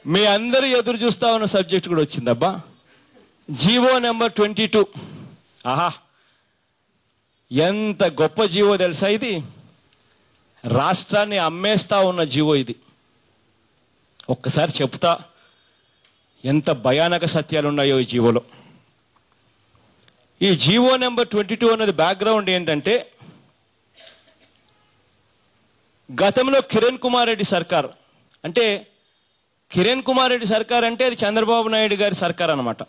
మీ అందరూ ఎదురు చూస్తా ఉన్న సబ్జెక్ట్ కూడా వచ్చిందబ్బా జీవో నెంబర్ ట్వంటీ టూ ఆహా ఎంత గొప్ప జీవో తెలుసా ఇది రాష్ట్రాన్ని అమ్మేస్తా ఉన్న జీవో ఇది ఒక్కసారి చెప్తా ఎంత భయానక సత్యాలు ఉన్నాయో ఈ జీవోలో ఈ జీవో నెంబర్ ట్వంటీ టూ అన్నది బ్యాక్గ్రౌండ్ ఏంటంటే గతంలో కిరణ్ కుమార్ రెడ్డి సర్కార్ అంటే కిరణ్ కుమార్ రెడ్డి సర్కార్ అంటే అది చంద్రబాబు నాయుడు గారి సర్కార్ అన్నమాట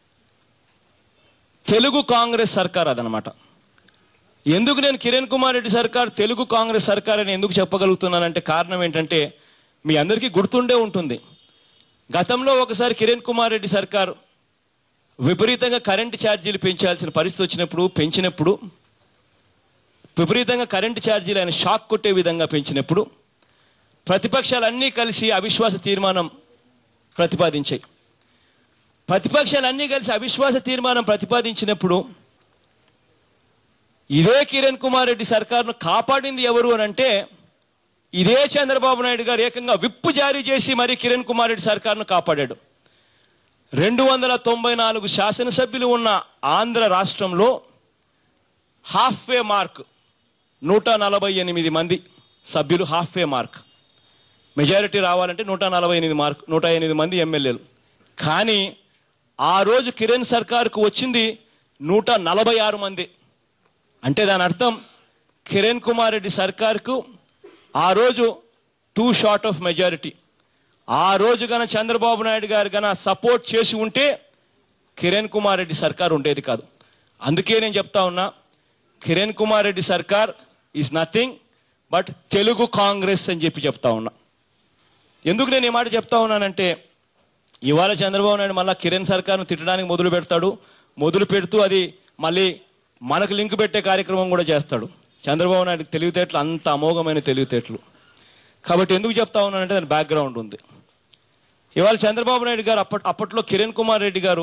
తెలుగు కాంగ్రెస్ సర్కార్ అదనమాట ఎందుకు నేను కిరణ్ కుమార్ రెడ్డి సర్కార్ తెలుగు కాంగ్రెస్ సర్కార్ అని ఎందుకు చెప్పగలుగుతున్నానంటే కారణం ఏంటంటే మీ అందరికీ గుర్తుండే ఉంటుంది గతంలో ఒకసారి కిరణ్ కుమార్ రెడ్డి సర్కార్ విపరీతంగా కరెంటు ఛార్జీలు పెంచాల్సిన పరిస్థితి వచ్చినప్పుడు పెంచినప్పుడు విపరీతంగా కరెంటు ఛార్జీలు ఆయన షాక్ కొట్టే విధంగా పెంచినప్పుడు ప్రతిపక్షాలన్నీ కలిసి అవిశ్వాస తీర్మానం ప్రతిపాదించాయి ప్రతిపక్షాలన్నీ కలిసి అవిశ్వాస తీర్మానం ప్రతిపాదించినప్పుడు ఇదే కిరణ్ కుమార్ రెడ్డి సర్కార్ను కాపాడింది ఎవరు అని అంటే ఇదే చంద్రబాబు నాయుడు గారు ఏకంగా విప్పు జారీ చేసి మరి కిరణ్ కుమార్ రెడ్డి సర్కార్ను కాపాడాడు రెండు వందల తొంభై నాలుగు శాసనసభ్యులు ఉన్న ఆంధ్ర రాష్ట్రంలో హాఫ్ వే మార్క్ నూట నలభై ఎనిమిది మంది సభ్యులు హాఫ్ వే మార్క్ మెజారిటీ రావాలంటే నూట నలభై ఎనిమిది మార్క్ నూట ఎనిమిది మంది ఎమ్మెల్యేలు కానీ ఆ రోజు కిరణ్ సర్కార్కు వచ్చింది నూట నలభై ఆరు మంది అంటే దాని అర్థం కిరణ్ కుమార్ రెడ్డి సర్కార్కు ఆ రోజు టూ షార్ట్ ఆఫ్ మెజారిటీ ఆ రోజు గన చంద్రబాబు నాయుడు గారు గన సపోర్ట్ చేసి ఉంటే కిరణ్ కుమార్ రెడ్డి సర్కార్ ఉండేది కాదు అందుకే నేను చెప్తా ఉన్నా కిరణ్ కుమార్ రెడ్డి సర్కార్ is nothing but Telugu Congress అని చెప్పి చెప్తా ఉన్నా ఎందుకు నేను ఈ మాట చెప్తా ఉన్నానంటే ఇవాళ చంద్రబాబు నాయుడు మళ్ళా కిరణ్ సర్కార్ను తిట్టడానికి మొదలు పెడతాడు మొదలు పెడుతూ అది మళ్ళీ మనకు లింక్ పెట్టే కార్యక్రమం కూడా చేస్తాడు చంద్రబాబు నాయుడు తెలివితేటలు అంత అమోఘమైన తెలివితేటలు కాబట్టి ఎందుకు చెప్తా ఉన్నానంటే దాని బ్యాక్గ్రౌండ్ ఉంది ఇవాళ చంద్రబాబు నాయుడు గారు అప్పట్ అప్పట్లో కిరణ్ కుమార్ రెడ్డి గారు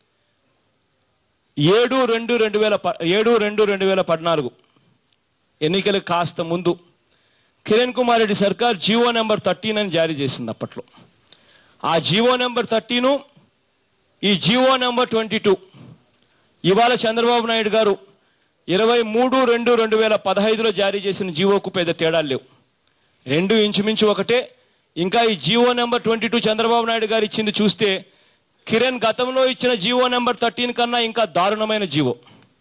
ఏడు రెండు రెండు వేల ప- ఏడు రెండు రెండు వేల పద్నాలుగు ఎన్నికలకు కాస్త ముందు కిరణ్ కుమార్ రెడ్డి సర్కార్ జీవో నెంబర్ థర్టీన్ అని జారీ చేసింది అప్పట్లో ఆ జీవో నెంబర్ థర్టీను ఈ జీవో నెంబర్ ట్వంటీ టూ ఇవాళ చంద్రబాబు నాయుడు గారు ఇరవై మూడు రెండు రెండు వేల పదహైదులో జారీ చేసిన జీవోకు పెద్ద తేడాలు లేవు రెండు ఇంచుమించు ఒకటే ఇంకా ఈ G O number twenty two Chandrababu Naidu garu ఇచ్చింది చూస్తే కిరణ్ గతంలో ఇచ్చిన జీవో నెంబర్ థర్టీన్ కన్నా ఇంకా దారుణమైన జీవో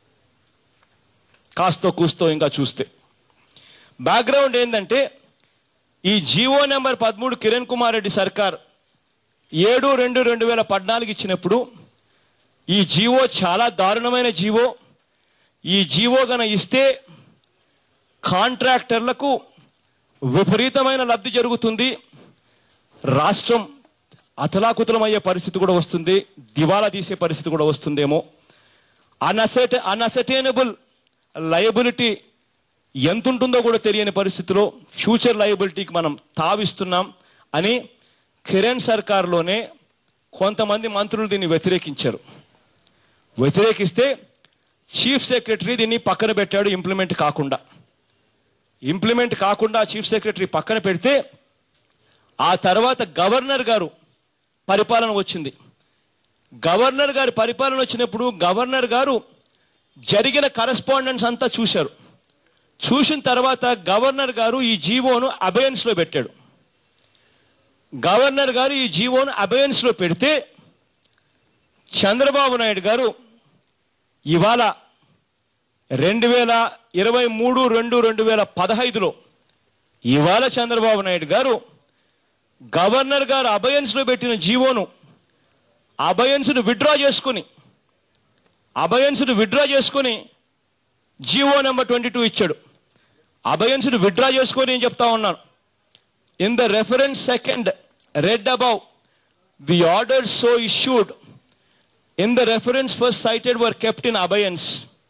కాస్తో కూస్తో ఇంకా చూస్తే బ్యాక్గ్రౌండ్ ఏంటంటే ఈ జీవో నెంబర్ పదమూడు కిరణ్ కుమార్ రెడ్డి సర్కార్ ఏడు రెండు రెండు వేల పద్నాలుగు ఇచ్చినప్పుడు ఈ జీవో చాలా దారుణమైన జీవో ఈ జీవో గన ఇస్తే కాంట్రాక్టర్లకు విపరీతమైన లబ్ధి జరుగుతుంది రాష్ట్రం అతలాకుతలమయ్యే పరిస్థితి కూడా వస్తుంది దివాలా తీసే పరిస్థితి కూడా వస్తుందేమో అన్అసెట్ అన్అసర్టైనబుల్ లయబిలిటీ ఎంత ఉంటుందో కూడా తెలియని పరిస్థితిలో ఫ్యూచర్ లయబిలిటీకి మనం తావిస్తున్నాం అని కిరణ్ సర్కార్లోనే కొంతమంది మంత్రులు దీన్ని వ్యతిరేకించారు వ్యతిరేకిస్తే చీఫ్ సెక్రటరీ దీన్ని పక్కన పెట్టాడు ఇంప్లిమెంట్ కాకుండా ఇంప్లిమెంట్ కాకుండా చీఫ్ సెక్రటరీ పక్కన పెడితే ఆ తర్వాత గవర్నర్ గారు పరిపాలన వచ్చింది గవర్నర్ గారి పరిపాలన వచ్చినప్పుడు గవర్నర్ గారు జరిగిన కరెస్పాండెన్స్ అంతా చూశారు చూసిన తర్వాత గవర్నర్ గారు ఈ జీవోను అబయన్స్ లో పెట్టాడు గవర్నర్ గారు ఈ జీవోను అబయన్స్ లో పెడితే చంద్రబాబు నాయుడు గారు ఇవాళ రెండు వేల ఇరవై మూడు రెండు రెండు వేల పదహైదులో ఇవాళ చంద్రబాబు నాయుడు గారు గవర్నర్ గారు అబయన్స్ లో పెట్టిన జీవోను అబయన్స్ ను విత్డ్రా చేసుకుని అబయన్స్ ను విత్డ్రా చేసుకుని జీవో నెంబర్ ట్వంటీ టూ ఇచ్చాడు అబయన్స్ ను విత్డ్రా చేసుకొని నేను చెప్తా ఉన్నాను in the reference second read above the order so issued in the reference first cited were kept in abeyance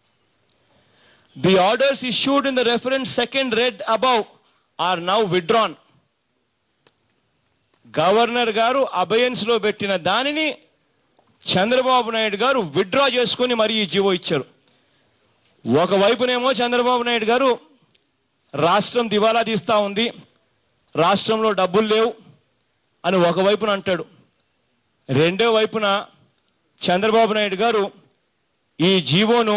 the orders issued in the reference second read above are now withdrawn governor garu abeyance లో పెట్టిన దానిని చంద్రబాబు నాయుడు గారు withdraw చేసుకొని మరి ఈ GO ఇచ్చారు ఒకవైపునేమో చంద్రబాబు నాయుడు గారు రాష్ట్రం దివాలా తీస్తా ఉంది రాష్ట్రంలో డబ్బులు లేవు అని ఒకవైపున అంటాడు రెండో వైపున చంద్రబాబు నాయుడు గారు ఈ జీవోను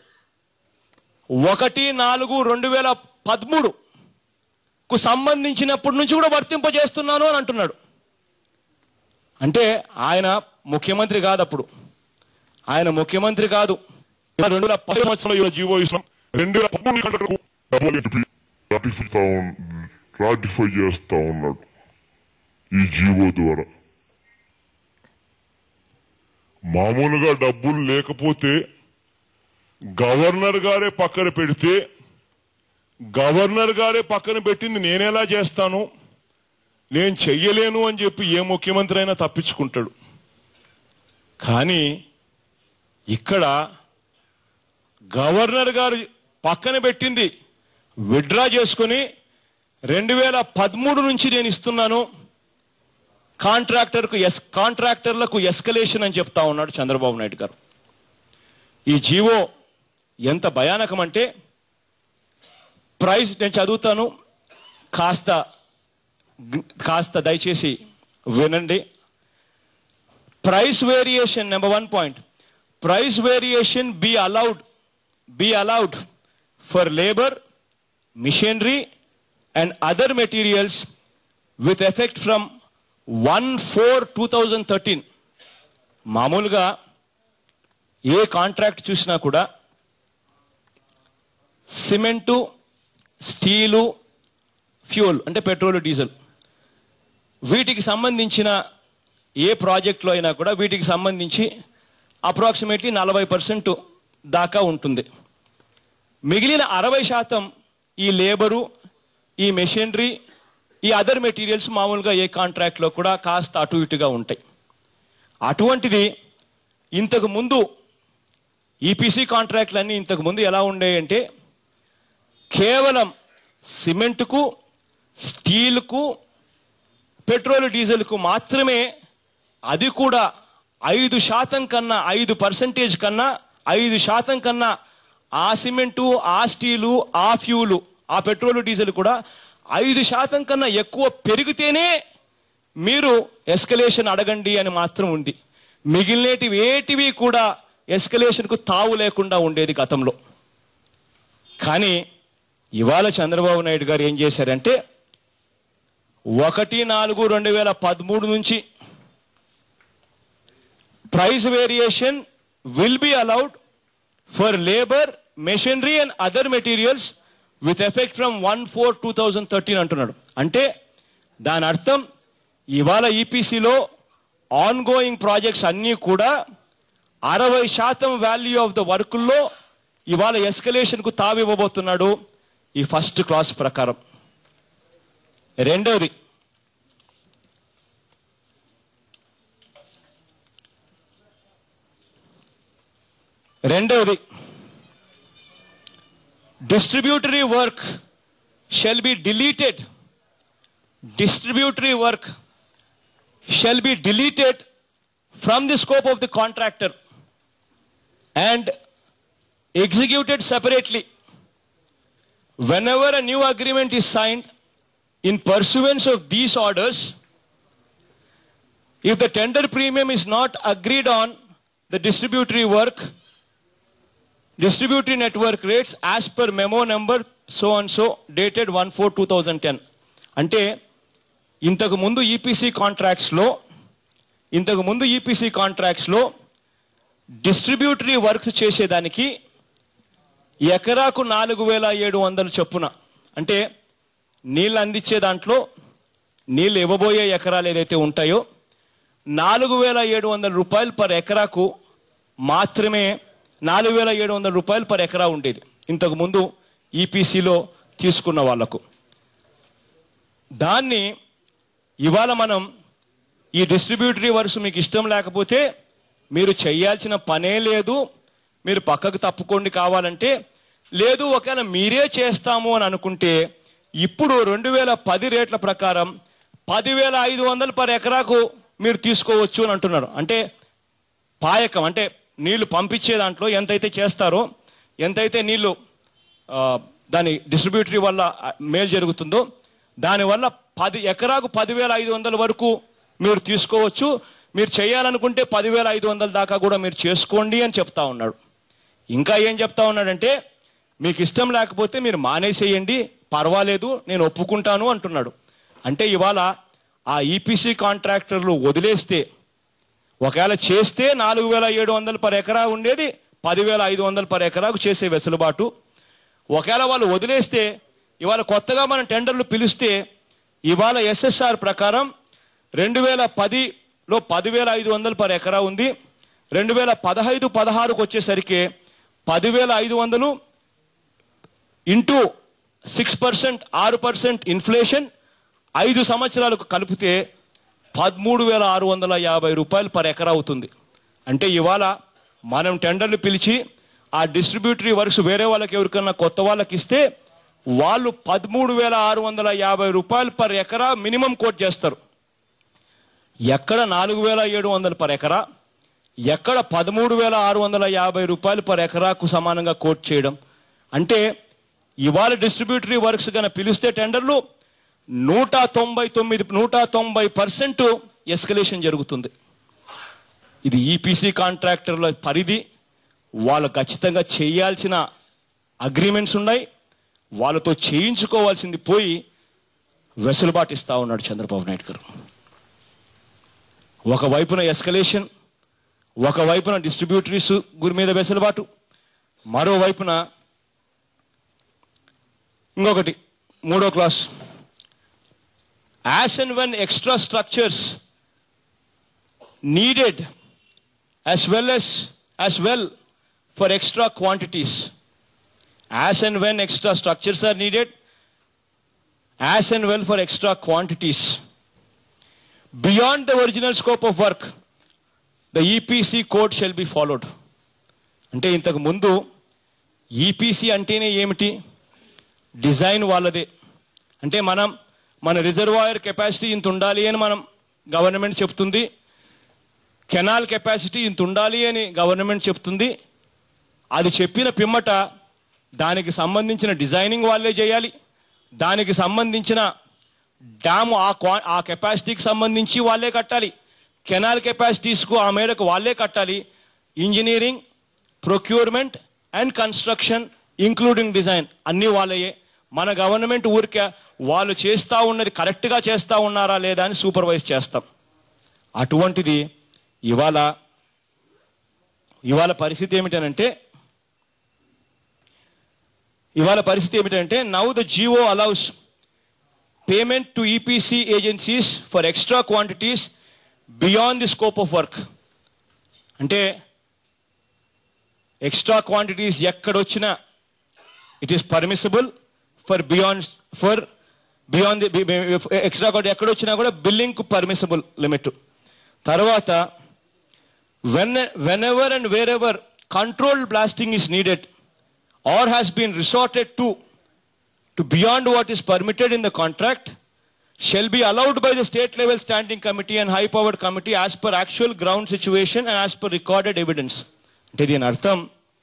ఒకటి నాలుగు రెండు వేల పదమూడు కు సంబంధించినప్పటి నుంచి కూడా వర్తింపజేస్తున్నాను అని అంటున్నాడు అంటే ఆయన ముఖ్యమంత్రి కాదు అప్పుడు ఆయన ముఖ్యమంత్రి కాదు రెండు వేల పది సంవత్సరంలో ఇలా జీవో ఇస్తున్నాం రెండు వేల పదమూడు గంటలకు డబ్బులు చెప్పి రాటిఫై రాటిఫై చేస్తా ఉన్నాడు ఈ జీవో ద్వారా మామూలుగా డబ్బులు లేకపోతే గవర్నర్ గారే పక్కన పెడితే గవర్నర్ గారే పక్కన పెట్టింది నేనెలా చేస్తాను నేను చెయ్యలేను అని చెప్పి ఏ ముఖ్యమంత్రి అయినా తప్పించుకుంటాడు కానీ ఇక్కడ గవర్నర్ గారు పక్కన పెట్టింది విడ్రా చేసుకుని రెండు వేల పదమూడు నుంచి నేను ఇస్తున్నాను కాంట్రాక్టర్కు ఎస్ కాంట్రాక్టర్లకు ఎస్కలేషన్ అని చెప్తా ఉన్నాడు చంద్రబాబు నాయుడు గారు ఈ జీవో ఎంత భయానకం అంటే ప్రైస్ నేను చదువుతాను కాస్త కాస్త దయచేసి వినండి price variation number one point price variation be allowed be allowed for labour machinery and other materials with effect from one four two thousand thirteen మామూలుగా ఏ కాంట్రాక్ట్ చూసినా కూడా సిమెంటు స్టీలు ఫ్యూల్ అంటే పెట్రోల్ డీజిల్ వీటికి సంబంధించిన ఏ ప్రాజెక్టులో అయినా కూడా వీటికి సంబంధించి అప్రాక్సిమేట్లీ నలభై పర్సెంట్ దాకా ఉంటుంది మిగిలిన అరవై శాతం ఈ లేబరు ఈ మెషినరీ ఈ అదర్ మెటీరియల్స్ మామూలుగా ఏ కాంట్రాక్ట్లో కూడా కాస్త అటు ఇటుగా ఉంటాయి అటువంటిది ఇంతకు ముందు ఈపీసీ కాంట్రాక్ట్లు అన్నీ ఇంతకు ముందు ఎలా ఉండేయంటే కేవలం సిమెంట్కు స్టీల్కు పెట్రోల్ డీజిల్కు మాత్రమే అది కూడా ఐదు శాతం కన్నా ఐదు పర్సెంటేజ్ కన్నా ఐదు శాతం కన్నా ఆ సిమెంటు ఆ స్టీలు ఆ ఫ్యూలు ఆ పెట్రోల్ డీజిల్ కూడా ఐదు శాతం కన్నా ఎక్కువ పెరిగితేనే మీరు ఎస్కలేషన్ అడగండి అని మాత్రం ఉంది మిగిలినటివి ఏటివి కూడా ఎస్కలేషన్కు తావు లేకుండా ఉండేది గతంలో కానీ ఇవాళ చంద్రబాబు నాయుడు గారు ఏం చేశారంటే ఒకటి నాలుగు రెండు వేల పదమూడు నుంచి price variation will be allowed for labour machinery and other materials with effect from one four two thousand thirteen అంటున్నాడు అంటే దాని అర్థం ఇవాళ ఈపీసీలో ఆన్ గోయింగ్ ప్రాజెక్ట్స్ అన్నీ కూడా అరవై శాతం వాల్యూ ఆఫ్ ద వర్కుల్లో ఇవాళ ఎస్కలేషన్ కు తావివ్వబోతున్నాడు ఈ ఫస్ట్ క్లాస్ ప్రకారం రెండోది రెండవది distributary work shall be deleted distributary work shall be deleted from the scope of the contractor and executed separately. Whenever a new agreement is signed in pursuance of these orders, if the tender premium is not agreed on the distributory work, distributory network rates as per memo number so and so dated 1 4 2010. అంటే ఇంతకు ముందు EPC కాంట్రాక్ట్స్లో ఇంతకు ముందు EPC కాంట్రాక్ట్స్లో distributary works చేసేదానికి ఎకరాకు నాలుగు వేల ఏడు వందలు చొప్పున అంటే నీళ్ళు అందించే దాంట్లో నీళ్ళు ఇవ్వబోయే ఎకరాలు ఏదైతే ఉంటాయో నాలుగు వేల ఏడు వందల రూపాయలు పర్ ఎకరాకు మాత్రమే నాలుగు వేల ఏడు వందల రూపాయలు పర్ ఎకరా ఉండేది ఇంతకు ముందు ఈపీసీలో తీసుకున్న వాళ్లకు దాన్ని ఇవాళ మనం ఈ డిస్ట్రిబ్యూటరీ వర్క్స్ మీకు ఇష్టం లేకపోతే మీరు చేయాల్సిన పనే లేదు మీరు పక్కకు తప్పుకోండి కావాలంటే లేదు ఒకవేళ మీరే చేస్తాము అని అనుకుంటే ఇప్పుడు రెండు వేల పది రేట్ల ప్రకారం పదివేల ఐదు వందలు పర్ ఎకరాకు మీరు తీసుకోవచ్చు అని అంటున్నారు అంటే పాయకం అంటే నీళ్లు పంపించే దాంట్లో ఎంతైతే చేస్తారో ఎంతైతే నీళ్లు ఆ, దాని డిస్ట్రిబ్యూటరీ వల్ల ఆ, మేలు జరుగుతుందో దానివల్ల పది ఎకరాకు పదివేల ఐదు వందల వరకు మీరు తీసుకోవచ్చు మీరు చేయాలనుకుంటే పదివేల ఐదు వందల దాకా కూడా మీరు చేసుకోండి అని చెప్తా ఉన్నాడు ఇంకా ఏం చెప్తా ఉన్నాడంటే మీకు ఇష్టం లేకపోతే మీరు మానేసేయండి పర్వాలేదు నేను ఒప్పుకుంటాను అంటున్నాడు అంటే ఇవాళ ఆ ఈపీసీ కాంట్రాక్టర్లు వదిలేస్తే ఒకవేళ చేస్తే నాలుగు వేల ఏడు వందలు పర్ ఎకరా ఉండేది పదివేల ఐదు వందలు పర్ ఎకరాకు చేసే వెసులుబాటు ఒకవేళ వాళ్ళు వదిలేస్తే ఇవాళ కొత్తగా మనం టెండర్లు పిలిస్తే ఇవాళ ఎస్ఎస్ఆర్ ప్రకారం రెండు వేల పదిలో పదివేల ఐదు వందలు పర్ ఎకరా ఉంది రెండు వేల పదహైదు పదహారుకు వచ్చేసరికి పదివేల ఐదు వందలు ఇంటూ సిక్స్ పర్సెంట్ ఆరు పర్సెంట్ ఇన్ఫ్లేషన్ ఐదు సంవత్సరాలకు కలిపితే పదమూడు వేల ఆరు వందల యాభై రూపాయలు పర్ ఎకరా అవుతుంది అంటే ఇవాళ మనం టెండర్లు పిలిచి ఆ డిస్ట్రిబ్యూటరీ వర్క్స్ వేరే వాళ్ళకి ఎవరికన్నా కొత్త వాళ్ళకి ఇస్తే వాళ్ళు పదమూడు వేల ఆరు వందల యాభై రూపాయలు పర్ ఎకరా మినిమం కోట్ చేస్తారు ఎక్కడ నాలుగు వేల ఏడు వందలు పర్ ఎకరా ఎక్కడ పదమూడు వేల ఆరు వందల యాభై రూపాయలు పర్ ఎకరాకు సమానంగా కోట్ చేయడం అంటే ఇవాళ డిస్ట్రిబ్యూటరీ వర్క్స్ కనుక పిలిస్తే టెండర్లు నూట తొంభై తొమ్మిది నూట తొంభై పర్సెంట్ ఎస్కలేషన్ జరుగుతుంది ఇది ఈపీసీ కాంట్రాక్టర్ల పరిధి వాళ్ళు ఖచ్చితంగా చేయాల్సిన అగ్రిమెంట్స్ ఉన్నాయి వాళ్ళతో చేయించుకోవాల్సింది పోయి వెసులుబాటు ఇస్తా ఉన్నాడు చంద్రబాబు నాయుడు గారు ఒకవైపున ఎస్కలేషన్ ఒకవైపున డిస్ట్రిబ్యూటరీస్ గురి మీద వెసులుబాటు మరోవైపున ఇంకొకటి మూడో clause as and when extra structures needed as well as as well for extra quantities as and when extra structures are needed as and well for extra quantities beyond the original scope of work the EPC code shall be followed అంటే ఇంతకు ముందు EPC అంటేనే ఏమిటి design వాళ్ళదే అంటే మనం మన reservoir capacity ఇంత ఉండాలి అని మనం గవర్నమెంట్ చెప్తుంది కెనాల్ కెపాసిటీ ఇంత ఉండాలి అని గవర్నమెంట్ చెప్తుంది అది చెప్పిన పిమ్మట దానికి సంబంధించిన డిజైనింగ్ వాళ్ళే చేయాలి దానికి సంబంధించిన డ్యామ్ ఆ క్వా ఆ కెపాసిటీకి సంబంధించి వాళ్ళే కట్టాలి కెనాల్ కెపాసిటీస్కు ఆ మేరకు వాళ్ళే కట్టాలి engineering procurement and construction including design అన్నీ వాళ్ళయే మన గవర్నమెంట్ ఊరికే వాళ్ళు చేస్తా ఉన్నది కరెక్ట్గా చేస్తా ఉన్నారా లేదా అని సూపర్వైజ్ చేస్తాం అటువంటిది ఇవాళ ఇవాళ పరిస్థితి ఏమిటనంటే ఇవాళ పరిస్థితి ఏమిటంటే now the GO allows payment to EPC agencies for extra quantities beyond the scope of work అంటే ఎక్స్ట్రా క్వాంటిటీస్ ఎక్కడొచ్చినా it is permissible for beyond for beyond the extra quantity ఎక్కడొచ్చినా కూడా బిల్లింగ్ పర్మిసిబుల్ లిమిట్ తర్వాత when whenever and wherever controlled blasting is needed or has been resorted to to beyond what is permitted in the contract shall be allowed by the state level standing committee and high powered committee as per actual ground situation and as per recorded evidence అంటే దీని అర్థం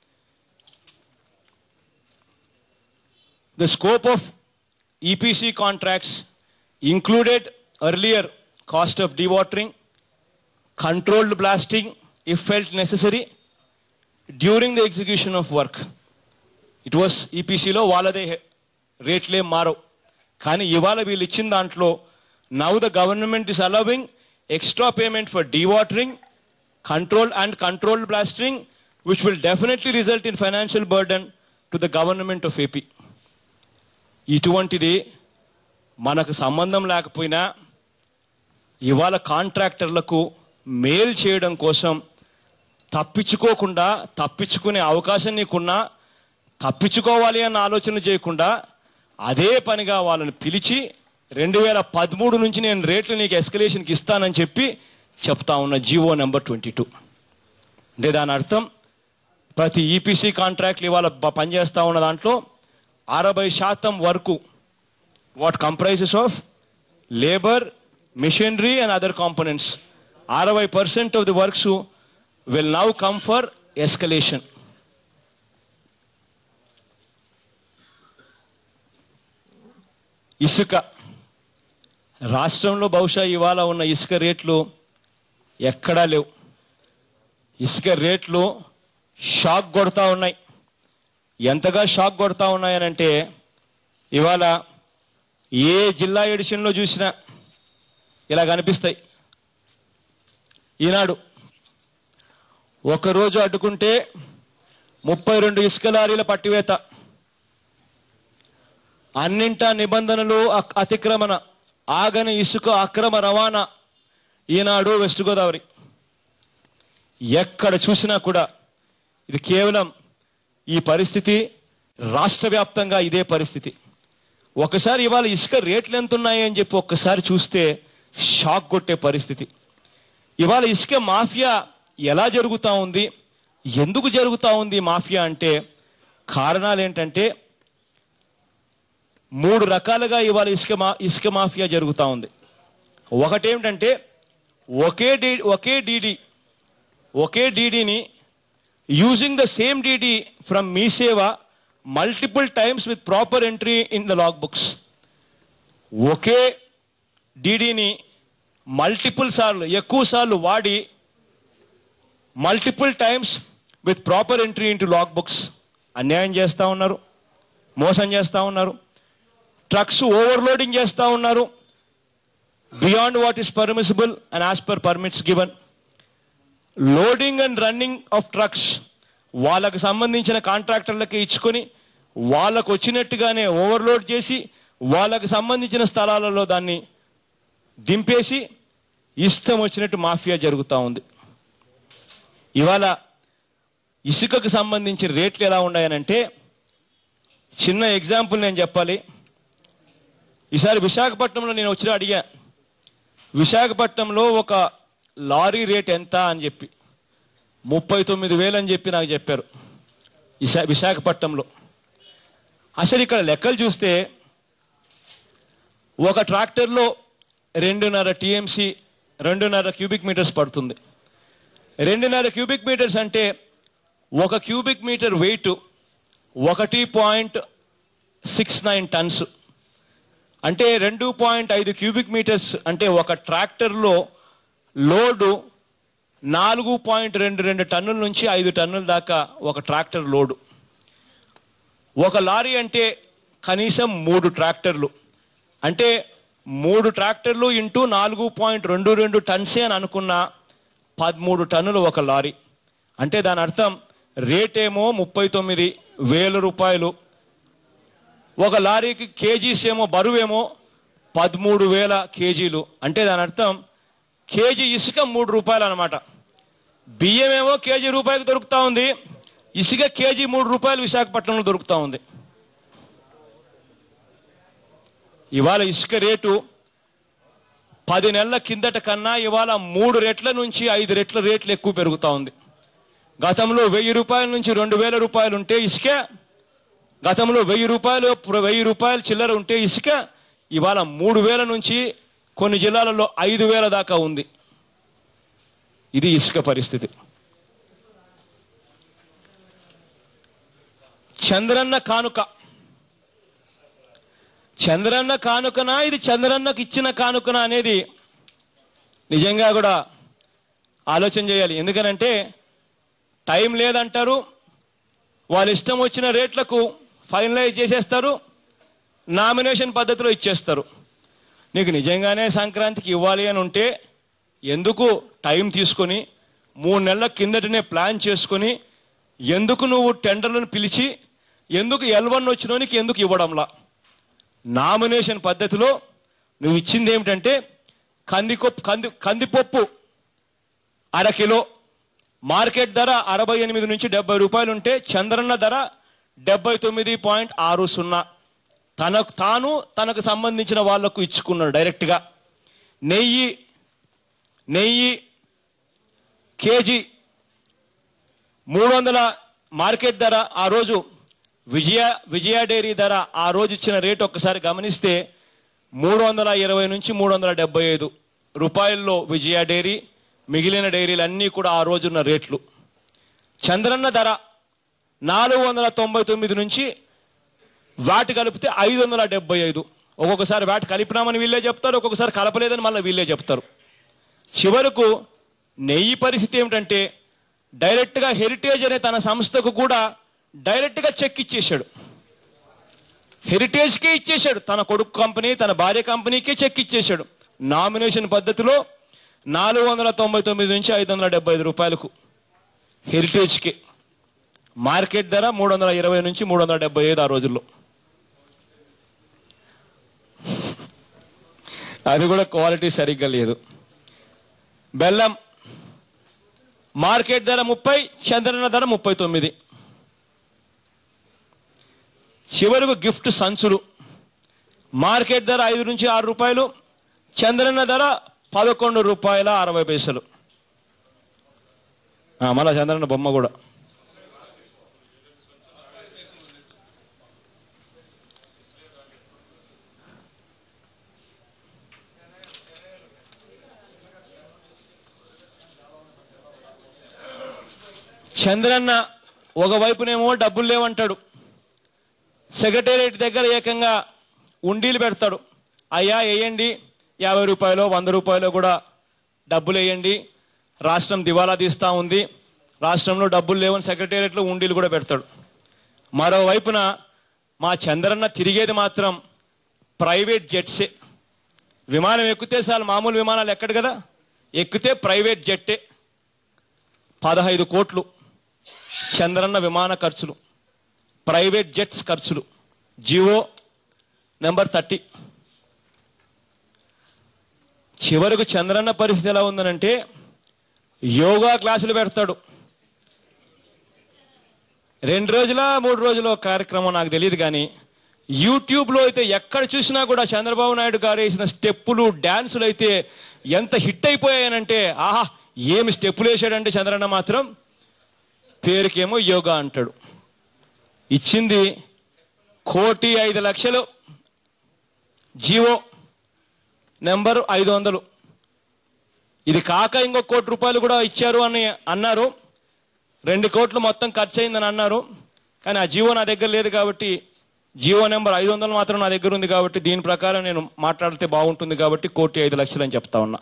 the scope of EPC contracts included earlier cost of dewatering controlled blasting if felt necessary during the execution of work. It was ఈపీసీలో వాళ్ళదే రేట్లే మారవు కానీ ఇవాళ వీళ్ళు ఇచ్చిన దాంట్లో now the government is allowing extra payment for dewatering control and controlled blasting which will definitely result in financial burden to the government of AP ఇటువంటిది మనకు సంబంధం లేకపోయినా ఇవాళ కాంట్రాక్టర్లకు మేల్ చేయడం కోసం తప్పించుకోకుండా తప్పించుకునే అవకాశం నీకున్నా తప్పించుకోవాలి అన్న ఆలోచన చేయకుండా అదే పనిగా వాళ్ళని పిలిచి రెండు వేల పదమూడు నుంచి నేను రేట్లు నీకు ఎస్కలేషన్కి ఇస్తానని చెప్పి చెప్తా ఉన్న జీవో నెంబర్ ట్వంటీ టూ అంటే దాని అర్థం ప్రతి ఈపీసీ కాంట్రాక్ట్లు ఇవాళ బ- పనిచేస్తా ఉన్న దాంట్లో అరవై శాతం వరకు what comprises of labour machinery and other components అరవై percent of the works will now come for escalation ఇసుక రాష్ట్రంలో బహుశా ఇవాళ ఉన్న ఇసుక రేట్లు ఎక్కడా లేవు ఇసుక రేట్లు షాక్ కొడతా ఉన్నాయి ఎంతగా షాక్ కొడతా ఉన్నాయనంటే ఇవాళ ఏ జిల్లా ఎడిషన్లో చూసినా ఇలా కనిపిస్తాయి ఈనాడు ఒకరోజు అడ్డుకుంటే ముప్పై రెండు ఇసుక లారీల పట్టివేత అన్నింటా నిబంధనలు అక్- అతిక్రమణ ఆగని ఇసుక అక్రమ రవాణా ఈనాడు వెస్ట్ గోదావరి ఎక్కడ చూసినా కూడా ఇది కేవలం ఈ పరిస్థితి రాష్ట్ర వ్యాప్తంగా ఇదే పరిస్థితి ఒకసారి ఇవాళ ఇసుక రేట్లు ఎంత ఉన్నాయి అని చెప్పి ఒక్కసారి చూస్తే షాక్ కొట్టే పరిస్థితి ఇవాళ ఇసుక మాఫియా ఎలా జరుగుతా ఉంది ఎందుకు జరుగుతా ఉంది మాఫియా అంటే కారణాలు ఏంటంటే మూడు రకాలుగా ఇవాళ ఇసుక మా ఇసుక మాఫియా జరుగుతా ఉంది ఒకటేమిటంటే ఒకే డి ఒకే డీడీ ఒకే డీడీని using the same DD from Mee Seva multiple times with proper entry in the log books ఒకే డీడీని మల్టిపుల్ సార్లు ఎక్కువ సార్లు వాడి multiple times with proper entry into log books అన్యాయం చేస్తూ ఉన్నారు మోసం చేస్తూ ఉన్నారు ట్రక్స్ ఓవర్లోడింగ్ చేస్తూ ఉన్నారు beyond what is permissible and as per permits given loading and running of trucks వాళ్ళకు సంబంధించిన కాంట్రాక్టర్లకి ఇచ్చుకొని వాళ్ళకు వచ్చినట్టుగానే ఓవర్లోడ్ చేసి వాళ్ళకు సంబంధించిన స్థలాలలో దాన్ని దింపేసి ఇష్టం వచ్చినట్టు మాఫియా జరుగుతూ ఉంది ఇవాళ ఇసుకకు సంబంధించిన రేట్లు ఎలా ఉన్నాయనంటే చిన్న ఎగ్జాంపుల్ నేను చెప్పాలి ఈసారి విశాఖపట్నంలో నేను వచ్చిన అడిగా విశాఖపట్నంలో ఒక లారీ రేట్ ఎంత అని చెప్పి ముప్పై తొమ్మిది వేలు అని చెప్పి నాకు చెప్పారు విశా విశాఖపట్నంలో అసలు ఇక్కడ లెక్కలు చూస్తే ఒక ట్రాక్టర్లో రెండున్నర టీఎంసీ రెండున్నర క్యూబిక్ మీటర్స్ పడుతుంది రెండున్నర క్యూబిక్ మీటర్స్ అంటే ఒక క్యూబిక్ మీటర్ వెయిట్ ఒకటి పాయింట్ సిక్స్ నైన్ టన్స్ అంటే రెండు పాయింట్ ఐదు క్యూబిక్ మీటర్స్ అంటే ఒక ట్రాక్టర్లో లోడు నాలుగు పాయింట్ రెండు రెండు టన్నుల నుంచి ఐదు టన్నుల దాకా ఒక ట్రాక్టర్ లోడు ఒక లారీ అంటే కనీసం మూడు ట్రాక్టర్లు అంటే మూడు ట్రాక్టర్లు ఇంటూ నాలుగు పాయింట్ రెండు రెండు టన్సే అని అనుకున్న పదమూడు టన్నులు ఒక లారీ అంటే దాని అర్థం రేటేమో ముప్పై తొమ్మిది వేల రూపాయలు ఒక లారీకి కేజీస్ ఏమో బరువేమో పదమూడు వేల కేజీలు అంటే దాని అర్థం కేజీ ఇసుక మూడు రూపాయలు అనమాట బియ్యం ఏమో కేజీ రూపాయలకు దొరుకుతా ఉంది ఇసుక కేజీ మూడు రూపాయలు విశాఖపట్నంలో దొరుకుతా ఉంది ఇవాళ ఇసుక రేటు పది నెలల కిందట కన్నా ఇవాళ మూడు రెట్ల నుంచి ఐదు రెట్ల రేట్లు ఎక్కువ పెరుగుతా ఉంది గతంలో వెయ్యి రూపాయల నుంచి రెండు వేల రూపాయలు ఉంటే ఇసుక గతంలో వెయ్యి రూపాయలు వెయ్యి రూపాయలు చిల్లర ఉంటే ఇసుక ఇవాళ మూడు వేల నుంచి కొన్ని జిల్లాలలో ఐదు వేల దాకా ఉంది ఇది ఇసుక పరిస్థితి చంద్రన్న కానుక చంద్రన్న కానుకనా ఇది చంద్రన్నకి ఇచ్చిన కానుకనా అనేది నిజంగా కూడా ఆలోచన చేయాలి ఎందుకనంటే టైం లేదంటారు వాళ్ళ ఇష్టం వచ్చిన రేట్లకు ఫైనలైజ్ చేసేస్తారు నామినేషన్ పద్ధతిలో ఇచ్చేస్తారు నీకు నిజంగానే సంక్రాంతికి ఇవ్వాలి అని ఉంటే ఎందుకు టైం తీసుకొని మూడు నెలల కిందటనే ప్లాన్ చేసుకొని ఎందుకు నువ్వు టెండర్లను పిలిచి ఎందుకు ఎల్ వన్ వచ్చినోనికి ఎందుకు ఇవ్వడంలా నామినేషన్ పద్ధతిలో నువ్వు ఇచ్చింది ఏమిటంటే కందికొప్పు కంది కందిపప్పు అర కిలో మార్కెట్ ధర అరవై ఎనిమిది నుంచి డెబ్బై రూపాయలు ఉంటే చంద్రన్న ధర డెబ్బై తొమ్మిది పాయింట్ ఆరు సున్నా తనకు తాను తనకు సంబంధించిన వాళ్లకు ఇచ్చుకున్నాడు డైరెక్ట్గా నెయ్యి నెయ్యి కేజీ మూడు వందల మార్కెట్ ధర ఆ రోజు విజయ విజయ డైరీ ధర ఆ రోజు ఇచ్చిన రేటు ఒక్కసారి గమనిస్తే మూడు వందల ఇరవై నుంచి మూడు వందల డెబ్బై ఐదు రూపాయల్లో విజయ డైరీ మిగిలిన డైరీలు అన్నీ కూడా ఆ రోజున్న రేట్లు చంద్రన్న ధర నాలుగు వందల తొంభై తొమ్మిది నుంచి వాటి కలిపితే ఐదు వందల డెబ్బై ఐదు ఒక్కొక్కసారి వ్యాట్ కలిపినామని వీళ్ళే చెప్తారు ఒక్కొక్కసారి కలపలేదని మళ్ళీ వీళ్ళే చెప్తారు చివరకు నెయ్యి పరిస్థితి ఏమిటంటే డైరెక్ట్ గా హెరిటేజ్ అనే తన సంస్థకు కూడా డైరెక్ట్ గా చెక్ ఇచ్చేశాడు హెరిటేజ్ కే ఇచ్చేశాడు తన కొడుకు కంపెనీ తన భార్య కంపెనీకే చెక్ ఇచ్చేశాడు నామినేషన్ పద్ధతిలో నాలుగు వందల తొంభై తొమ్మిది నుంచి ఐదు వందల డెబ్బై ఐదు రూపాయలకు హెరిటేజ్ కి మార్కెట్ ధర మూడు వందల ఇరవై నుంచి మూడు వందల డెబ్బై ఐదు ఆ రోజుల్లో అది కూడా క్వాలిటీ సరిగ్గా లేదు బెల్లం మార్కెట్ ధర ముప్పై చంద్రన ధర ముప్పై తొమ్మిది చివరకు గిఫ్ట్ సంచులు మార్కెట్ ధర ఐదు నుంచి ఆరు రూపాయలు చంద్రన్న ధర పదకొండు రూపాయల అరవై పైసలు ఆ, మళ్ళా చంద్రన్న బొమ్మ కూడా చంద్రన్న ఒకవైపునేమో డబ్బులు లేవంటాడు సెక్రటేరియట్ దగ్గర ఏకంగా ఉండీలు పెడతాడు అయ్యా వేయండి యాభై రూపాయలు వంద రూపాయలు కూడా డబ్బులు వేయండి రాష్ట్రం దివాలా తీస్తా ఉంది రాష్ట్రంలో డబ్బులు లేవని సెక్రటేరియట్లో ఉండీలు కూడా పెడతాడు మరోవైపున మా చంద్రన్న తిరిగేది మాత్రం ప్రైవేట్ జెట్సే విమానం ఎక్కితే చాలు మామూలు విమానాలు ఎక్కడు కదా ఎక్కితే ప్రైవేట్ జెట్టే పదహైదు కోట్లు చంద్రన్న విమాన ఖర్చులు ప్రైవేట్ జెట్స్ ఖర్చులు జియో నెంబర్ థర్టీ చివరకు చంద్రన్న పరిస్థితి ఎలా ఉందనంటే యోగా క్లాసులు పెడతాడు రెండు రోజుల మూడు రోజుల కార్యక్రమం నాకు తెలియదు కానీ యూట్యూబ్ లో అయితే ఎక్కడ చూసినా కూడా చంద్రబాబు నాయుడు గారు వేసిన స్టెప్పులు డాన్సులు అయితే ఎంత హిట్ అయిపోయాయనంటే ఆహా ఏమి స్టెప్పులు వేసాడంటే చంద్రన్న మాత్రం పేరుకేమో యోగా అంటాడు ఇచ్చింది కోటి ఐదు లక్షలు జీవో నెంబర్ ఐదు వందలు ఇది కాక ఇంకో కోటి రూపాయలు కూడా ఇచ్చారు అని అన్నారు రెండు కోట్లు మొత్తం ఖర్చు అయిందని అన్నారు కానీ ఆ జీవో నా దగ్గర లేదు కాబట్టి జీవో నెంబర్ ఐదు వందలు మాత్రం నా దగ్గర ఉంది కాబట్టి దీని ప్రకారం నేను మాట్లాడితే బాగుంటుంది కాబట్టి కోటి ఐదు లక్షలు అని చెప్తా ఉన్నా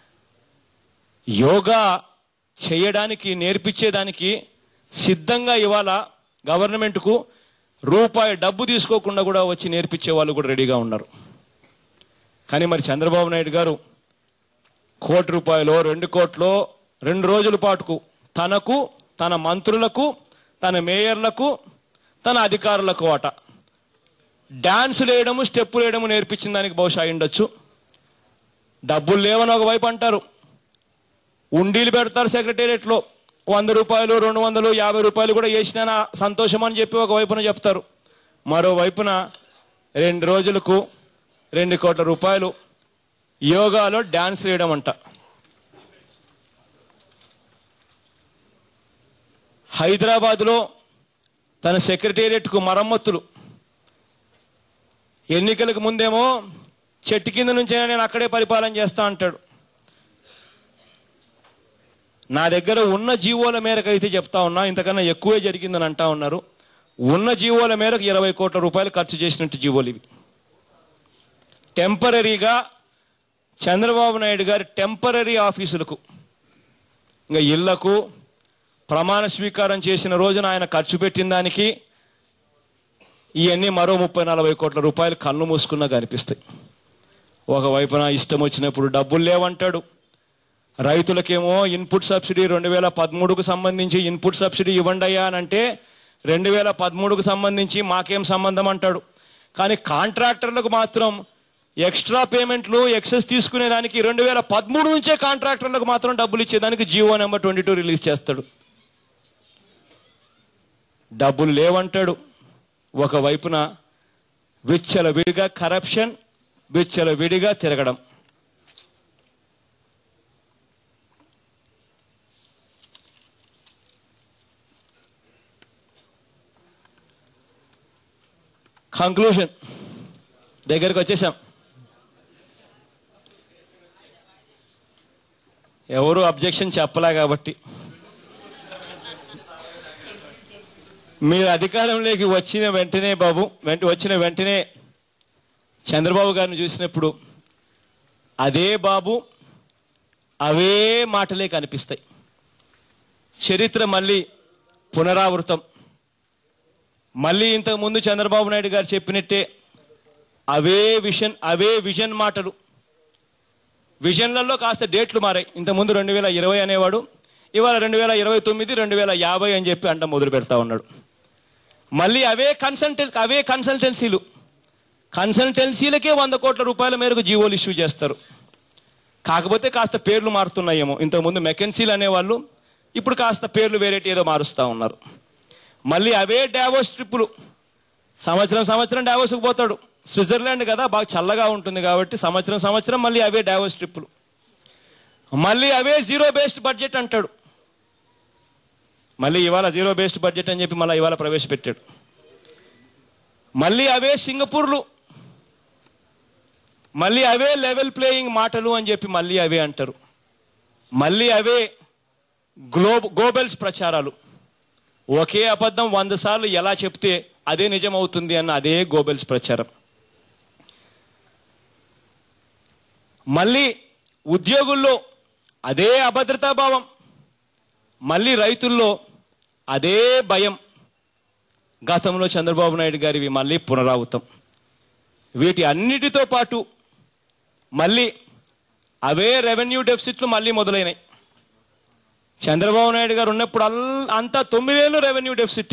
యోగా చేయడానికి నేర్పించేదానికి సిద్ధంగా ఇవాళ గవర్నమెంట్కు రూపాయి డబ్బు తీసుకోకుండా కూడా వచ్చి నేర్పించే వాళ్ళు కూడా రెడీగా ఉన్నారు కానీ మరి చంద్రబాబు నాయుడు గారు కోటి రూపాయలు రెండు కోట్లో రెండు రోజుల పాటుకు తనకు తన మంత్రులకు తన మేయర్లకు తన అధికారులకు అట డాన్సులు వేయడము స్టెప్పులు వేయడము నేర్పించిన దానికి బహుశా అయి ఉండొచ్చు డబ్బులు లేవని ఒకవైపు అంటారు ఉండీలు పెడతారు సెక్రటేరియట్ లో వంద రూపాయలు రెండు వందలు యాభై రూపాయలు కూడా వేసినా సంతోషం అని చెప్పి ఒక వైపున చెప్తారు మరో వైపున రెండు రోజులకు రెండు కోట్ల రూపాయలు యోగాలో డాన్స్ వేయడం అంట హైదరాబాద్ లో తన సెక్రటేరియట్ కు మరమ్మతులు ఎన్నికలకు ముందేమో చెట్టు కింద నుంచైనా నేను అక్కడే పరిపాలన చేస్తా అంటాడు నా దగ్గర ఉన్న జీవోల మేరకు అయితే చెప్తా ఉన్నా ఇంతకన్నా ఎక్కువే జరిగిందని అంటా ఉన్నారు ఉన్న జీవోల మేరకు ఇరవై కోట్ల రూపాయలు ఖర్చు చేసినట్టు జీవోలు ఇవి టెంపరీగా చంద్రబాబు నాయుడు గారి టెంపరీ ఆఫీసులకు ఇంకా ఇళ్లకు ప్రమాణ స్వీకారం చేసిన రోజున ఆయన ఖర్చు పెట్టిన దానికి ఇవన్నీ మరో ముప్పై నలభై కోట్ల రూపాయలు కళ్ళు మూసుకున్నా కనిపిస్తాయి ఒకవైపున ఇష్టం వచ్చినప్పుడు డబ్బులు లేవంటాడు రైతులకేమో ఇన్పుట్ సబ్సిడీ రెండు వేల పదమూడుకు సంబంధించి ఇన్పుట్ సబ్సిడీ ఇవ్వండి అయ్యా అని అంటే రెండు వేల పదమూడుకు సంబంధించి మాకేం సంబంధం అంటాడు కానీ కాంట్రాక్టర్లకు మాత్రం ఎక్స్ట్రా పేమెంట్లు ఎక్సెస్ తీసుకునేదానికి రెండు వేల పదమూడు నుంచే కాంట్రాక్టర్లకు మాత్రం డబ్బులు ఇచ్చేదానికి GO number twenty two release చేస్తాడు డబ్బులు లేవంటాడు ఒకవైపున విచ్చల విడిగా కరప్షన్ విచ్చల విడిగా తిరగడం కంక్లూషన్ దగ్గరికి వచ్చేసాం ఎవరు అబ్జెక్షన్ చెప్పలే కాబట్టి మీరు అధికారంలోకి వచ్చిన వెంటనే బాబు వెంట వచ్చిన వెంటనే చంద్రబాబు గారిని చూసినప్పుడు అదే బాబు అవే మాటలే కనిపిస్తాయి చరిత్ర మళ్ళీ పునరావృతం మళ్ళీ ఇంతకు ముందు చంద్రబాబు నాయుడు గారు చెప్పినట్టే అవే విషన్ అవే విజన్ మాటలు విజన్లలో కాస్త డేట్లు మారాయి ఇంతకుముందు రెండు వేల ఇరవై అనేవాడు ఇవాళ రెండు వేల ఇరవై తొమ్మిది రెండు వేల యాభై అని చెప్పి అంట మొదలు పెడతా ఉన్నాడు మళ్ళీ అవే కన్సల్టెన్ అవే కన్సల్టెన్సీలు కన్సల్టెన్సీలకే వంద కోట్ల రూపాయల మేరకు జీవోలు ఇష్యూ చేస్తారు కాకపోతే కాస్త పేర్లు మారుతున్నాయేమో ఇంతకుముందు మెకెన్సీలు అనేవాళ్ళు ఇప్పుడు కాస్త పేర్లు వేరేటి ఏదో మారుస్తా ఉన్నారు మళ్ళీ అవే డావోస్ ట్రిప్పులు సంవత్సరం సంవత్సరం డావోస్కి పోతాడు స్విట్జర్లాండ్ కదా బాగా చల్లగా ఉంటుంది కాబట్టి సంవత్సరం సంవత్సరం మళ్ళీ అవే డావోస్ ట్రిప్పులు మళ్ళీ అవే జీరో బేస్డ్ బడ్జెట్ అంటాడు మళ్ళీ ఇవాళ జీరో బేస్డ్ బడ్జెట్ అని చెప్పి మళ్ళీ ఇవాళ ప్రవేశపెట్టాడు మళ్ళీ అవే సింగపూర్లు మళ్ళీ అవే లెవెల్ ప్లేయింగ్ మాటలు అని చెప్పి మళ్ళీ అవే అంటారు మళ్ళీ అవే గ్లోబ్ గోబెల్స్ ప్రచారాలు ఒకే అబద్ధం వంద సార్లు ఎలా చెప్తే అదే నిజం అవుతుంది అన్న అదే గోబెల్స్ ప్రచారం మళ్ళీ ఉద్యోగుల్లో అదే అభద్రతా భావం మళ్ళీ రైతుల్లో అదే భయం గతంలో చంద్రబాబు నాయుడు గారివి మళ్ళీ పునరావృతం వీటి అన్నిటితో పాటు మళ్ళీ అవే రెవెన్యూ డెఫిసిట్లు మళ్ళీ మొదలైనాయి చంద్రబాబు నాయుడు గారు ఉన్నప్పుడు అల్ అంతా తొమ్మిదేళ్ళు రెవెన్యూ డెఫిసిట్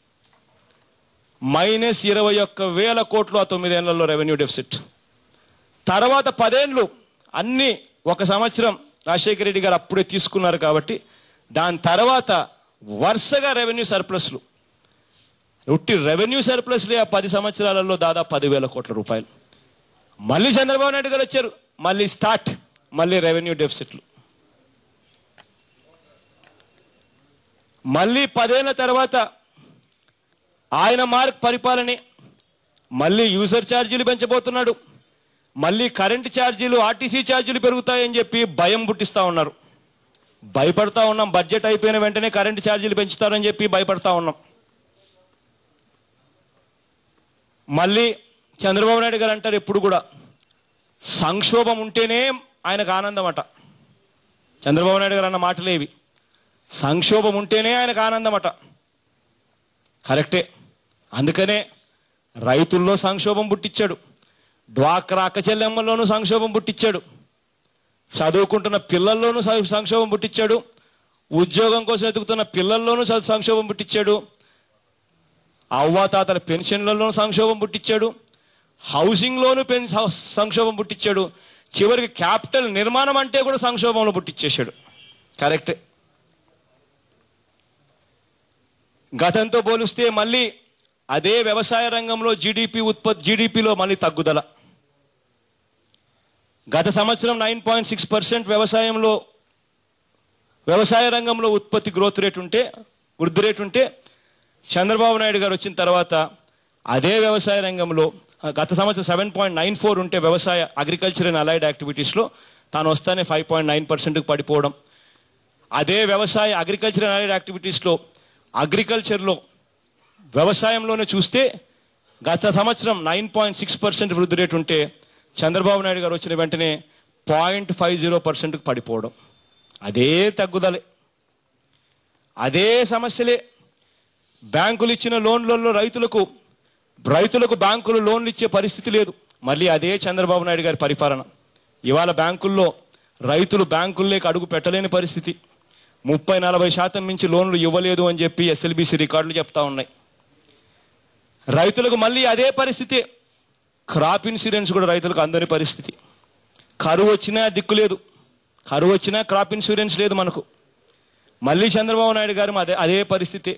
మైనస్ ఇరవై ఒక్క వేల కోట్లు ఆ తొమ్మిదేళ్లలో రెవెన్యూ డెఫిసిట్ తర్వాత పదేళ్ళు అన్ని ఒక సంవత్సరం రాజశేఖర రెడ్డి గారు అప్పుడే తీసుకున్నారు కాబట్టి దాని తర్వాత వరుసగా రెవెన్యూ సర్ప్లస్లు ఉట్టి రెవెన్యూ సర్ప్లస్లే ఆ పది సంవత్సరాలలో దాదాపు పదివేల కోట్ల రూపాయలు మళ్ళీ చంద్రబాబు నాయుడు గారు వచ్చారు మళ్ళీ స్టార్ట్ మళ్ళీ రెవెన్యూ డెఫిసిట్లు మళ్ళీ పదేళ్ల తర్వాత ఆయన మార్క్ పరిపాలనే మళ్ళీ యూజర్ ఛార్జీలు పెంచబోతున్నాడు మళ్ళీ కరెంటు ఛార్జీలు ఆర్టీసీ ఛార్జీలు పెరుగుతాయని చెప్పి భయం పుట్టిస్తా ఉన్నారు భయపడతా ఉన్నాం బడ్జెట్ అయిపోయిన వెంటనే కరెంటు ఛార్జీలు పెంచుతారని చెప్పి భయపడతా ఉన్నాం మళ్ళీ చంద్రబాబు నాయుడు గారు అంటారు ఎప్పుడు కూడా సంక్షోభం ఉంటేనే ఆయనకు ఆనందం అట చంద్రబాబు నాయుడు గారు అన్న మాటలేవి సంక్షోభం ఉంటేనే ఆయనకు ఆనందం అట కరెక్టే అందుకనే రైతుల్లో సంక్షోభం పుట్టించాడు డ్వాక్రా అక్క చెల్లెమ్మల్లోనూ సంక్షోభం పుట్టించాడు చదువుకుంటున్న పిల్లల్లోనూ సం- సంక్షోభం పుట్టించాడు ఉద్యోగం కోసం ఎదుగుతున్న పిల్లల్లోనూ చ- సంక్షోభం పుట్టించాడు అవ్వాతాతల పెన్షన్లలోనూ సంక్షోభం పుట్టించాడు హౌసింగ్లోనూ పెన్ స- సంక్షోభం పుట్టించాడు చివరికి క్యాపిటల్ నిర్మాణం అంటే కూడా సంక్షోభంలో పుట్టించేశాడు కరెక్టే గతంతో పోలిస్తే మళ్ళీ అదే వ్యవసాయ రంగంలో జీడిపి ఉత్పత్తి జీడిపిలో మళ్ళీ తగ్గుదల గత సంవత్సరం నైన్ పాయింట్ సిక్స్ పర్సెంట్ వ్యవసాయంలో వ్యవసాయ రంగంలో ఉత్పత్తి గ్రోత్ రేట్ ఉంటే వృద్ధి రేట్ ఉంటే చంద్రబాబు నాయుడు గారు వచ్చిన తర్వాత అదే వ్యవసాయ రంగంలో ఆ, గత సంవత్సరం సెవెన్ పాయింట్ నైన్ ఫోర్ ఉంటే వ్యవసాయ అగ్రికల్చర్ అండ్ అలైడ్ యాక్టివిటీస్లో తాను వస్తానే ఫైవ్ పాయింట్ నైన్ పర్సెంట్కి పడిపోవడం అదే వ్యవసాయ అగ్రికల్చర్ అండ్ అలైడ్ యాక్టివిటీస్లో అగ్రికల్చర్లో వ్యవసాయంలోనే చూస్తే గత సంవత్సరం నైన్ పాయింట్ సిక్స్ పర్సెంట్ వృద్ధి రేటు ఉంటే చంద్రబాబు నాయుడు గారు వచ్చిన వెంటనే పాయింట్ ఫైవ్ జీరో పర్సెంట్కి పడిపోవడం అదే తగ్గుదలే అదే సమస్యలే బ్యాంకులు ఇచ్చిన లోన్లలో రైతులకు రైతులకు బ్యాంకులు లోన్లు ఇచ్చే పరిస్థితి లేదు మళ్ళీ అదే చంద్రబాబు నాయుడు గారి పరిపాలన ఇవాళ బ్యాంకుల్లో రైతులు బ్యాంకుల్లోకి అడుగు పెట్టలేని పరిస్థితి ముప్పై నలభై శాతం మించి లోన్లు ఇవ్వలేదు అని చెప్పి ఎస్ఎల్బిసి రికార్డులు చెప్తా ఉన్నాయి రైతులకు మళ్ళీ అదే పరిస్థితి క్రాప్ ఇన్సూరెన్స్ కూడా రైతులకు అందని పరిస్థితి కరువు వచ్చినా దిక్కు లేదు కరువు వచ్చినా క్రాప్ ఇన్సూరెన్స్ లేదు మనకు మళ్ళీ చంద్రబాబు నాయుడు గారు అదే అదే పరిస్థితి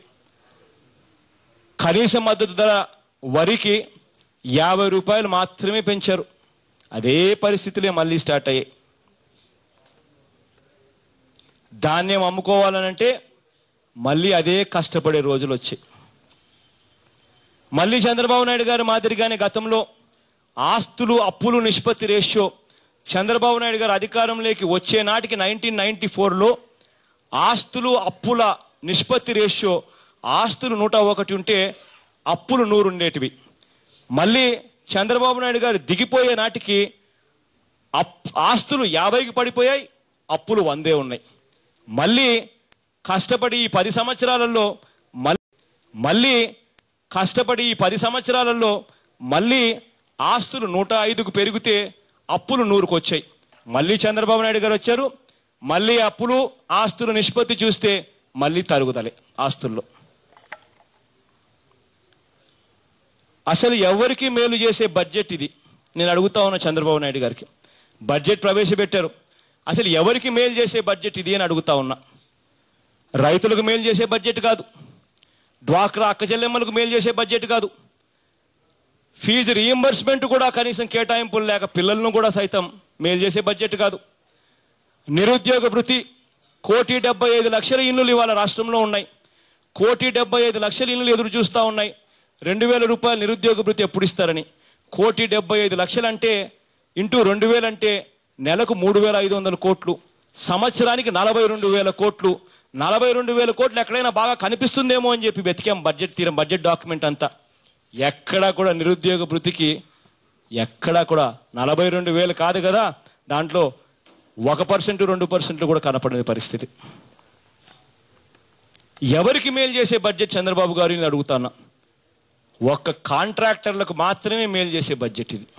కనీస మద్దతు ధర వరికి యాభై రూపాయలు మాత్రమే పెంచారు అదే పరిస్థితులే మళ్ళీ స్టార్ట్ అయ్యాయి ధాన్యం అమ్ముకోవాలనంటే మళ్ళీ అదే కష్టపడే రోజులు వచ్చాయి మళ్ళీ చంద్రబాబు నాయుడు గారి మాదిరిగానే గతంలో ఆస్తులు అప్పులు నిష్పత్తి రేషియో చంద్రబాబు నాయుడు గారు అధికారంలోకి వచ్చే నాటికి నైన్టీన్ నైన్టీ ఫోర్లో ఆస్తులు అప్పుల నిష్పత్తి రేషియో ఆస్తులు నూట ఒకటి ఉంటే అప్పులు నూరు ఉండేటివి మళ్ళీ చంద్రబాబు నాయుడు గారు దిగిపోయే నాటికి అప్ ఆస్తులు యాభైకి పడిపోయాయి అప్పులు వందే ఉన్నాయి మళ్ళీ కష్టపడి ఈ పది సంవత్సరాలలో మళ్ళీ మళ్ళీ కష్టపడి ఈ పది సంవత్సరాలలో మళ్ళీ ఆస్తులు నూట ఐదుకు పెరిగితే అప్పులు నూరుకు వచ్చాయి మళ్ళీ చంద్రబాబు నాయుడు గారు వచ్చారు మళ్ళీ అప్పులు ఆస్తుల నిష్పత్తి చూస్తే మళ్ళీ తరుగుదలే ఆస్తుల్లో అసలు ఎవరికి మేలు చేసే బడ్జెట్ ఇది నేను అడుగుతా ఉన్నా చంద్రబాబు నాయుడు గారికి బడ్జెట్ ప్రవేశపెట్టారు అసలు ఎవరికి మేలు చేసే బడ్జెట్ ఇది అని అడుగుతా ఉన్నా రైతులకు మేలు చేసే బడ్జెట్ కాదు డ్వాక్రా అక్క చెల్లెమ్మలకు మేలు చేసే బడ్జెట్ కాదు ఫీజు రీఎంబర్స్మెంట్ కూడా కనీసం కేటాయింపులు లేక పిల్లలను కూడా సైతం మేలు చేసే బడ్జెట్ కాదు నిరుద్యోగ భృతి కోటి డెబ్బై ఐదు లక్షల ఇల్లులు ఇవాళ రాష్ట్రంలో ఉన్నాయి కోటి డెబ్బై ఐదు లక్షల ఇల్లులు ఎదురు చూస్తూ ఉన్నాయి రెండు వేల రూపాయలు నిరుద్యోగ భృతి ఎప్పుడు ఇస్తారని కోటి డెబ్బై ఐదు లక్షలంటే ఇంటూ రెండు వేలంటే నెలకు మూడు వేల ఐదు వందల కోట్లు సంవత్సరానికి నలభై రెండు వేల కోట్లు నలభై రెండు వేల కోట్లు ఎక్కడైనా బాగా కనిపిస్తుందేమో అని చెప్పి వెతికాం బడ్జెట్ తీరం బడ్జెట్ డాక్యుమెంట్ అంతా ఎక్కడా కూడా నిరుద్యోగ భృతికి ఎక్కడా కూడా నలభై రెండు వేలు కాదు కదా దాంట్లో ఒక పర్సెంట్ రెండు పర్సెంట్లు కూడా కనపడని పరిస్థితి ఎవరికి మేలు చేసే బడ్జెట్ చంద్రబాబు గారు నేను అడుగుతాను ఒక్క కాంట్రాక్టర్లకు మాత్రమే మేలు చేసే బడ్జెట్ ఇది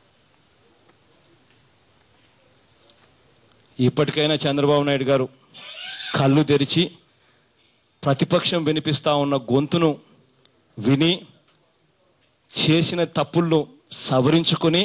ఇప్పటికైనా చంద్రబాబు నాయుడు గారు కళ్ళు తెరిచి ప్రతిపక్షం వినిపిస్తా ఉన్న గొంతును విని చేసిన తప్పులను సవరించుకొని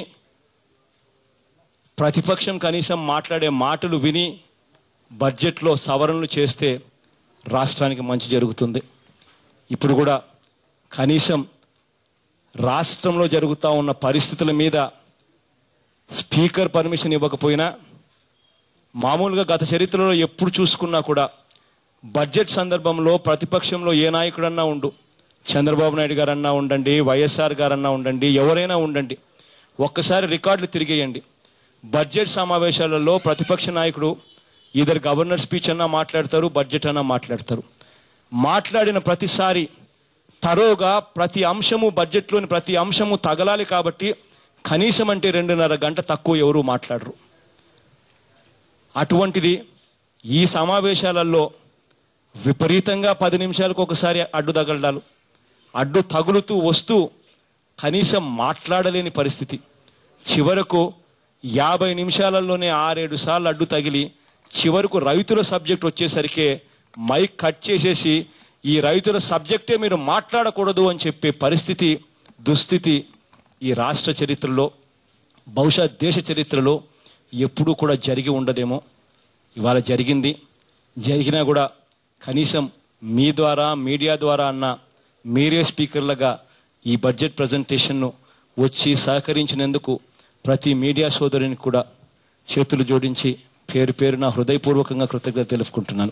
ప్రతిపక్షం కనీసం మాట్లాడే మాటలు విని బడ్జెట్లో సవరణలు చేస్తే రాష్ట్రానికి మంచి జరుగుతుంది ఇప్పుడు కూడా కనీసం రాష్ట్రంలో జరుగుతూ ఉన్న పరిస్థితుల మీద స్పీకర్ పర్మిషన్ ఇవ్వకపోయినా మామూలుగా గత చరిత్రలో ఎప్పుడు చూసుకున్నా కూడా బడ్జెట్ సందర్భంలో ప్రతిపక్షంలో ఏ నాయకుడన్నా ఉండు చంద్రబాబు నాయుడు గారన్నా ఉండండి వైఎస్ఆర్ గారన్నా ఉండండి ఎవరైనా ఉండండి ఒక్కసారి రికార్డులు తిరిగేయండి బడ్జెట్ సమావేశాలలో ప్రతిపక్ష నాయకుడు ఇద్దరు గవర్నర్ స్పీచ్ అన్నా మాట్లాడతారు బడ్జెట్ అన్నా మాట్లాడతారు మాట్లాడిన ప్రతిసారి తరోగా ప్రతి అంశము బడ్జెట్లోని ప్రతి అంశము తగలాలి కాబట్టి కనీసం అంటే రెండున్నర గంట తక్కువ ఎవరు మాట్లాడరు అటువంటిది ఈ సమావేశాలలో విపరీతంగా పది నిమిషాలకు ఒకసారి అడ్డు తగలడాలు అడ్డు తగులుతూ వస్తూ కనీసం మాట్లాడలేని పరిస్థితి చివరకు యాభై నిమిషాలలోనే ఆరేడు సార్లు అడ్డు తగిలి చివరకు రైతుల సబ్జెక్ట్ వచ్చేసరికి మైక్ కట్ చేసేసి ఈ రైతుల సబ్జెక్టే మీరు మాట్లాడకూడదు అని చెప్పే పరిస్థితి దుస్థితి ఈ రాష్ట్ర చరిత్రలో బహుశా దేశ చరిత్రలో ఎప్పుడూ కూడా జరిగి ఉండదేమో ఇవాళ జరిగింది జరిగినా కూడా కనీసం మీ ద్వారా మీడియా ద్వారా అన్న మీరే స్పీకర్లుగా ఈ బడ్జెట్ ప్రజెంటేషన్ను వచ్చి సహకరించినందుకు ప్రతి మీడియా సోదరునికి కూడా చేతులు జోడించి పేరు పేరు నా హృదయపూర్వకంగా కృతజ్ఞత తెలుపుకుంటున్నాను